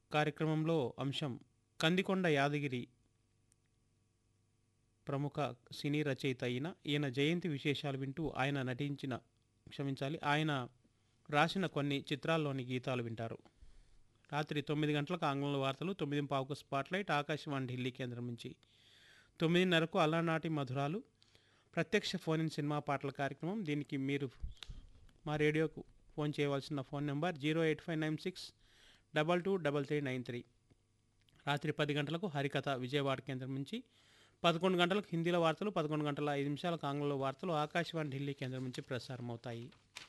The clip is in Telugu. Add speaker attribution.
Speaker 1: కార్యక్రమంలో అంశం కందికొండ యాదగిరి ప్రముఖ సినీ రచయిత అయిన ఈయన జయంతి విశేషాలు వింటూ ఆయన నటించిన క్షమించాలి ఆయన రాసిన కొన్ని చిత్రాల్లోని గీతాలు వింటారు రాత్రి తొమ్మిది గంటలకు ఆంగ్లంలో వార్తలు తొమ్మిది పావుకు స్పాట్లైట్ ఆకాశవాణి ఢిల్లీ కేంద్రం నుంచి తొమ్మిదిన్నరకు అలనాటి మధురాలు ప్రత్యక్ష ఫోన్ ఇన్ సినిమా పాటల కార్యక్రమం దీనికి మీరు మా రేడియోకు ఫోన్ చేయవలసిన phone number zero eight five nine six double two double three nine three రాత్రి పది గంటలకు హరికథ విజయవాడ కేంద్రం నుంచి పదకొండు గంటలకు హిందీలో వార్తలు పదకొండు గంటల ఐదు నిమిషాలకు ఆంగ్లంలో వార్తలు ఆకాశవాణి ఢిల్లీ కేంద్రం నుంచి ప్రసారం అవుతాయి